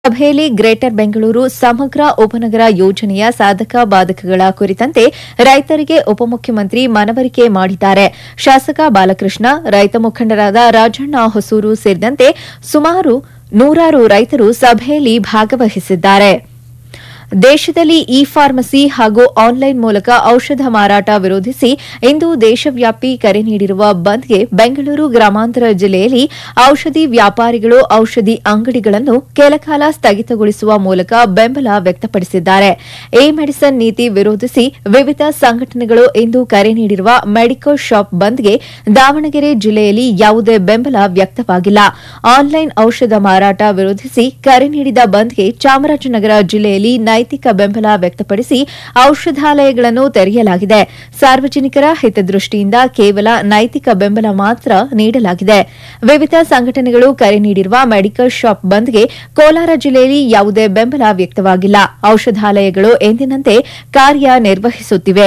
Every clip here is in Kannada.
ಸಭೆಯಲ್ಲಿ ಗ್ರೇಟರ್ ಬೆಂಗಳೂರು ಸಮಗ್ರ ಉಪನಗರ ಯೋಜನೆಯ ಸಾಧಕ ಬಾಧಕಗಳ ಕುರಿತಂತೆ ರೈತರಿಗೆ ಉಪಮುಖ್ಯಮಂತ್ರಿ ಮನವರಿಕೆ ಮಾಡಿದ್ದಾರೆ ಶಾಸಕ ಬಾಲಕೃಷ್ಣ ರೈತ ಮುಖಂಡರಾದ ರಾಜಣ್ಣ ಹೊಸೂರು ಸೇರಿದಂತೆ ಸುಮಾರು ನೂರಾರು ರೈತರು ಸಭೆಯಲ್ಲಿ ಭಾಗವಹಿಸಿದ್ದಾರೆ ದೇಶದಲ್ಲಿ ಇ ಫಾರ್ಮಸಿ ಹಾಗೂ ಆನ್ಲೈನ್ ಮೂಲಕ ಔಷಧ ಮಾರಾಟ ವಿರೋಧಿಸಿ ಇಂದು ದೇಶವ್ಯಾಪಿ ಕರೆ ನೀಡಿರುವ ಬಂದ್ಗೆ ಬೆಂಗಳೂರು ಗ್ರಾಮಾಂತರ ಜಿಲ್ಲೆಯಲ್ಲಿ ಔಷಧಿ ವ್ಯಾಪಾರಿಗಳು ಔಷಧಿ ಅಂಗಡಿಗಳನ್ನು ಕೆಲಕಾಲ ಸ್ಥಗಿತಗೊಳಿಸುವ ಮೂಲಕ ಬೆಂಬಲ ವ್ಯಕ್ತಪಡಿಸಿದ್ದಾರೆ ಎ ಮೆಡಿಸನ್ ನೀತಿ ವಿರೋಧಿಸಿ ವಿವಿಧ ಸಂಘಟನೆಗಳು ಇಂದು ಕರೆ ನೀಡಿರುವ ಮೆಡಿಕಲ್ ಶಾಪ್ ಬಂದ್ಗೆ ದಾವಣಗೆರೆ ಜಿಲ್ಲೆಯಲ್ಲಿ ಯಾವುದೇ ಬೆಂಬಲ ವ್ಯಕ್ತವಾಗಿಲ್ಲ ಆನ್ಲೈನ್ ಔಷಧ ಮಾರಾಟ ವಿರೋಧಿಸಿ ಕರೆ ನೀಡಿದ ಬಂದ್ಗೆ ಚಾಮರಾಜನಗರ ಜಿಲ್ಲೆಯಲ್ಲಿ ನೈತಿಕ ಬೆಂಬಲ ವ್ಯಕ್ತಪಡಿಸಿ ಔಷಧಾಲಯಗಳನ್ನು ತೆರೆಯಲಾಗಿದೆ ಸಾರ್ವಜನಿಕರ ಹಿತದೃಷ್ಟಿಯಿಂದ ಕೇವಲ ನೈತಿಕ ಬೆಂಬಲ ಮಾತ್ರ ನೀಡಲಾಗಿದೆ ವಿವಿಧ ಸಂಘಟನೆಗಳು ಕರೆ ನೀಡಿರುವ ಮೆಡಿಕಲ್ ಶಾಪ್ ಬಂದ್ಗೆ ಕೋಲಾರ ಜಿಲ್ಲೆಯಲ್ಲಿ ಯಾವುದೇ ಬೆಂಬಲ ವ್ಯಕ್ತವಾಗಿಲ್ಲ ಔಷಧಾಲಯಗಳು ಎಂದಿನಂತೆ ಕಾರ್ಯನಿರ್ವಹಿಸುತ್ತಿವೆ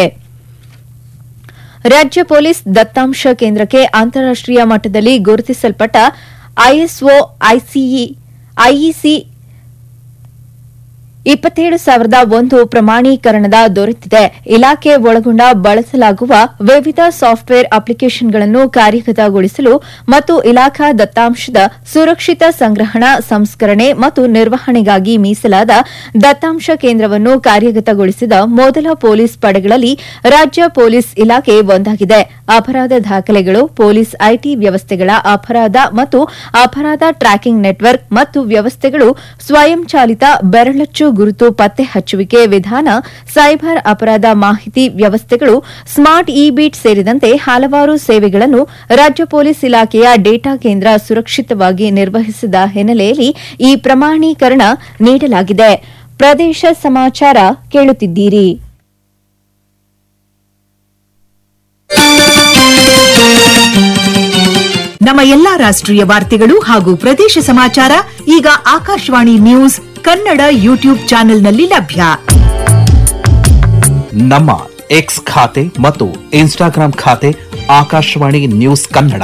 ರಾಜ್ಯ ಪೊಲೀಸ್ ದತ್ತಾಂಶ ಕೇಂದ್ರಕ್ಕೆ ಅಂತಾರಾಷ್ಟೀಯ ಮಟ್ಟದಲ್ಲಿ ಗುರುತಿಸಲ್ಪಟ್ಟ ಐಎಸ್ಒ ಐಸಿಇ ಐಇಸಿ ಇಪ್ಪತ್ತೇಳು ಸಾವಿರದ ಒಂದು ಪ್ರಮಾಣೀಕರಣದ ದೊರೆತಿದೆ ಇಲಾಖೆ ಒಳಗೊಂಡ ಬಳಸಲಾಗುವ ವಿವಿಧ ಸಾಫ್ಟ್ವೇರ್ ಅಪ್ಲಿಕೇಷನ್ಗಳನ್ನು ಕಾರ್ಯಗತಗೊಳಿಸಲು ಮತ್ತು ಇಲಾಖಾ ದತ್ತಾಂಶದ ಸುರಕ್ಷಿತ ಸಂಗ್ರಹಣಾ ಸಂಸ್ಕರಣೆ ಮತ್ತು ನಿರ್ವಹಣೆಗಾಗಿ ಮೀಸಲಾದ ದತ್ತಾಂಶ ಕೇಂದ್ರವನ್ನು ಕಾರ್ಯಗತಗೊಳಿಸಿದ ಮೊದಲ ಪೊಲೀಸ್ ಪಡೆಗಳಲ್ಲಿ ರಾಜ್ಯ ಪೊಲೀಸ್ ಇಲಾಖೆ ಒಂದಾಗಿದೆ ಅಪರಾಧ ದಾಖಲೆಗಳು ಪೊಲೀಸ್ ಐಟಿ ವ್ಯವಸ್ಥೆಗಳ ಅಪರಾಧ ಮತ್ತು ಅಪರಾಧ ಟ್ರ್ಯಾಕಿಂಗ್ ನೆಟ್ವರ್ಕ್ ಮತ್ತು ವ್ಯವಸ್ಥೆಗಳು ಸ್ವಯಂಚಾಲಿತ ಬೆರಳಚ್ಚು ಗುರುತು ಪತ್ತೆ ಹಚ್ಚುವಿಕೆ ವಿಧಾನ ಸೈಬರ್ ಅಪರಾಧ ಮಾಹಿತಿ ವ್ಯವಸ್ಥೆಗಳು ಸ್ಮಾರ್ಟ್ ಇ ಬೀಟ್ ಸೇರಿದಂತೆ ಹಲವಾರು ಸೇವೆಗಳನ್ನು ರಾಜ್ಯ ಪೊಲೀಸ್ ಇಲಾಖೆಯ ಡೇಟಾ ಕೇಂದ್ರ ಸುರಕ್ಷಿತವಾಗಿ ನಿರ್ವಹಿಸಿದ ಹಿನ್ನೆಲೆಯಲ್ಲಿ ಈ ಪ್ರಮಾಣೀಕರಣ ನೀಡಲಾಗಿದೆ ಪ್ರದೇಶ ಸಮಾಚಾರ ಕೇಳುತ್ತಿದ್ದೀರಿ ನಮ್ಮ ಎಲ್ಲಾ ರಾಷ್ಟ್ರೀಯ ವಾರ್ತೆಗಳು ಹಾಗೂ ಪ್ರದೇಶ ಸಮಾಚಾರ ಈಗ ಆಕಾಶವಾಣಿ ನ್ಯೂಸ್ ಕನ್ನಡ ಯೂಟ್ಯೂಬ್ ಚಾನೆಲ್ನಲ್ಲಿ ಲಭ್ಯ ನಮ್ಮ ಎಕ್ಸ್ ಖಾತೆ ಮತ್ತು ಇನ್ಸ್ಟಾಗ್ರಾಂ ಖಾತೆ ಆಕಾಶವಾಣಿ ನ್ಯೂಸ್ ಕನ್ನಡ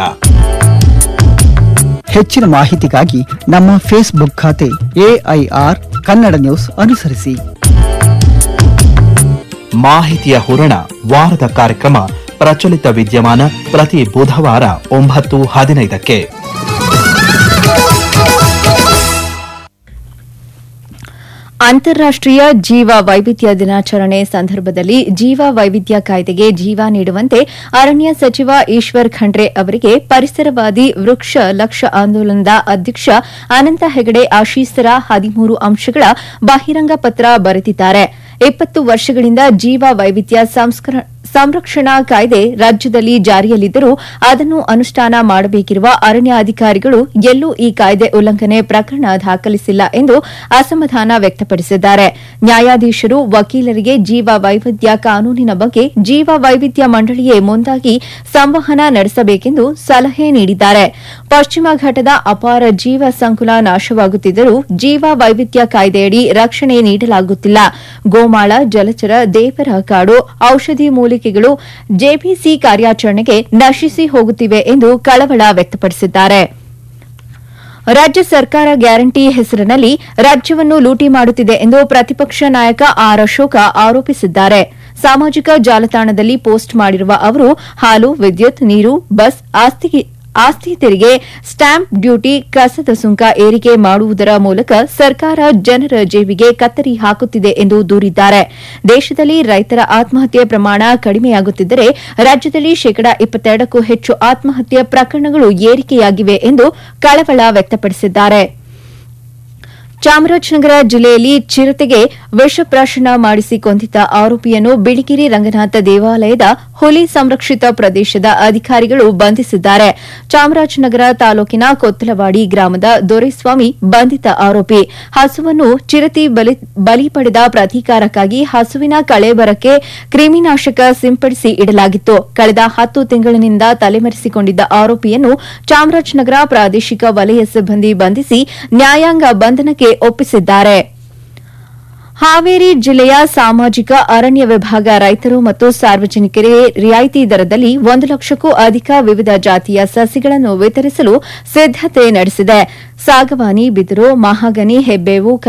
ಹೆಚ್ಚಿನ ಮಾಹಿತಿಗಾಗಿ ನಮ್ಮ ಫೇಸ್ಬುಕ್ ಖಾತೆ ಎಐಆರ್ ಕನ್ನಡ ನ್ಯೂಸ್ ಅನುಸರಿಸಿ ಮಾಹಿತಿಯ ಹೂರಣ ವಾರದ ಕಾರ್ಯಕ್ರಮ ಪ್ರಚಲಿತ ವಿದ್ಯಮಾನ ಪ್ರತಿ ಬುಧವಾರ ಒಂಬತ್ತು ಹದಿನೈದಕ್ಕೆ ಅಂತಾರಾಷ್ಟೀಯ ಜೀವ ವೈವಿಧ್ಯ ದಿನಾಚರಣೆ ಸಂದರ್ಭದಲ್ಲಿ ಜೀವ ವೈವಿಧ್ಯ ಕಾಯ್ದೆಗೆ ಜೀವ ನೀಡುವಂತೆ ಅರಣ್ಯ ಸಚಿವ ಈಶ್ವರ್ ಖಂಡ್ರೆ ಅವರಿಗೆ ಪರಿಸರವಾದಿ ವೃಕ್ಷ ಲಕ್ಷ ಆಂದೋಲನದ ಅಧ್ಯಕ್ಷ ಅನಂತ ಹೆಗಡೆ ಆಶೀಸರ ಹದಿಮೂರು ಅಂಶಗಳ ಬಹಿರಂಗ ಪತ್ರ ಬರೆದಿದ್ದಾರೆ ಇಪ್ಪತ್ತು ವರ್ಷಗಳಿಂದ ಜೀವ ವೈವಿಧ್ಯ ಸಂಸ್ಕರ- ಸಂರಕ್ಷಣಾ ಕಾಯ್ದೆ ರಾಜ್ಯದಲ್ಲಿ ಜಾರಿಯಲ್ಲಿದ್ದರೂ ಅದನ್ನು ಅನುಷ್ಠಾನ ಮಾಡಬೇಕಿರುವ ಅರಣ್ಯ ಅಧಿಕಾರಿಗಳು ಎಲ್ಲೂ ಈ ಕಾಯ್ದೆ ಉಲ್ಲಂಘನೆ ಪ್ರಕರಣ ದಾಖಲಿಸಿಲ್ಲ ಎಂದು ಅಸಮಾಧಾನ ವ್ಯಕ್ತಪಡಿಸಿದ್ದಾರೆ ನ್ಯಾಯಾಧೀಶರು ವಕೀಲರಿಗೆ ಜೀವ ವೈವಿಧ್ಯ ಕಾನೂನಿನ ಬಗ್ಗೆ ಜೀವ ವೈವಿಧ್ಯ ಮಂಡಳಿಯೇ ಮುಂದಾಗಿ ಸಂವಹನ ನಡೆಸಬೇಕೆಂದು ಸಲಹೆ ನೀಡಿದ್ದಾರೆ ಪಶ್ಚಿಮ ಘಟ್ಟದ ಅಪಾರ ಜೀವ ಸಂಕುಲ ನಾಶವಾಗುತ್ತಿದ್ದರೂ ಜೀವ ವೈವಿಧ್ಯ ಕಾಯ್ದೆಯಡಿ ರಕ್ಷಣೆ ನೀಡಲಾಗುತ್ತಿಲ್ಲ ಗೋಮಾಳ ಜಲಚರ ದೇವರ ಕಾಡು ಔಷಧಿ ಮೂಲಿಕೆಗಳು ಜೆಪಿಸಿ ಕಾರ್ಯಾಚರಣೆಗೆ ನಶಿಸಿ ಹೋಗುತ್ತಿವೆ ಎಂದು ಕಳವಳ ವ್ಯಕ್ತಪಡಿಸಿದ್ದಾರೆ ರಾಜ್ಯ ಸರ್ಕಾರ ಗ್ಯಾರಂಟಿ ಹೆಸರಿನಲ್ಲಿ ರಾಜ್ಯವನ್ನು ಲೂಟಿ ಮಾಡುತ್ತಿದೆ ಎಂದು ಪ್ರತಿಪಕ್ಷ ನಾಯಕ ಆರ್ ಅಶೋಕ ಆರೋಪಿಸಿದ್ದಾರೆ ಸಾಮಾಜಿಕ ಜಾಲತಾಣದಲ್ಲಿ ಪೋಸ್ಟ್ ಮಾಡಿರುವ ಅವರು ಹಾಲು ವಿದ್ಯುತ್ ನೀರು ಬಸ್ ಆಸ್ತಿ ಆಸ್ತಿ ತೆರಿಗೆ ಸ್ಟಾಂಪ್ ಡ್ಯೂಟಿ ಕಸದ ಸುಂಕ ಏರಿಕೆ ಮಾಡುವುದರ ಮೂಲಕ ಸರ್ಕಾರ ಜನರ ಜೇಬಿಗೆ ಕತ್ತರಿ ಹಾಕುತ್ತಿದೆ ಎಂದು ದೂರಿದ್ದಾರೆ ದೇಶದಲ್ಲಿ ರೈತರ ಆತ್ಮಹತ್ಯೆ ಪ್ರಮಾಣ ಕಡಿಮೆಯಾಗುತ್ತಿದ್ದರೆ ರಾಜ್ಯದಲ್ಲಿ ಶೇಕಡಾ ಇಪ್ಪತ್ತೆರಡಕ್ಕೂ ಹೆಚ್ಚು ಆತ್ಮಹತ್ಯೆ ಪ್ರಕರಣಗಳು ಏರಿಕೆಯಾಗಿವೆ ಎಂದು ಕಳವಳ ವ್ಯಕ್ತಪಡಿಸಿದ್ದಾರೆ ಚಾಮರಾಜನಗರ ಜಿಲ್ಲೆಯಲ್ಲಿ ಚಿರತೆಗೆ ವಿಷಪ್ರಾಶನ ಮಾಡಿಸಿ ಕೊಂದಿದ್ದ ಆರೋಪಿಯನ್ನು ಬಿಳಿಗಿರಿ ರಂಗನಾಥ ದೇವಾಲಯದ ಹುಲಿ ಸಂರಕ್ಷಿತ ಪ್ರದೇಶದ ಅಧಿಕಾರಿಗಳು ಬಂಧಿಸಿದ್ದಾರೆ ಚಾಮರಾಜನಗರ ತಾಲೂಕಿನ ಕೊತ್ತಲವಾಡಿ ಗ್ರಾಮದ ದೊರೆಸ್ವಾಮಿ ಬಂಧಿತ ಆರೋಪಿ ಹಸುವನ್ನು ಚಿರತೆ ಬಲಿ ಬಲಿ ಪಡೆದ ಪ್ರತೀಕಾರಕ್ಕಾಗಿ ಹಸುವಿನ ಕಳೇಬರಕ್ಕೆ ಕ್ರಿಮಿನಾಶಕ ಸಿಂಪಡಿಸಿ ಇಡಲಾಗಿತ್ತು ಕಳೆದ ಹತ್ತು ತಿಂಗಳಿನಿಂದ ತಲೆಮರೆಸಿಕೊಂಡಿದ್ದ ಆರೋಪಿಯನ್ನು ಚಾಮರಾಜನಗರ ಪ್ರಾದೇಶಿಕ ವಲಯ ಸಿಬ್ಬಂದಿ ಬಂಧಿಸಿ ನ್ಯಾಯಾಂಗ ಬಂಧನಕ್ಕೆ ಒಪ್ಪಿಸಿದ್ದಾರೆ ಹಾವೇರಿ ಜಿಲ್ಲೆಯ ಸಾಮಾಜಿಕ ಅರಣ್ಯ ವಿಭಾಗ ರೈತರು ಮತ್ತು ಸಾರ್ವಜನಿಕರಿಗೆ ರಿಯಾಯಿತಿ ದರದಲ್ಲಿ ಒಂದು ಲಕ್ಷಕ್ಕೂ ಅಧಿಕ ವಿವಿಧ ಜಾತಿಯ ಸಸಿಗಳನ್ನು ವಿತರಿಸಲು ಸಿದ್ದತೆ ನಡೆಸಿದೆ ಸಾಗವಾನಿ ಬಿದಿರು ಮಹಾಗನಿ ಹೆಬ್ಬೇವು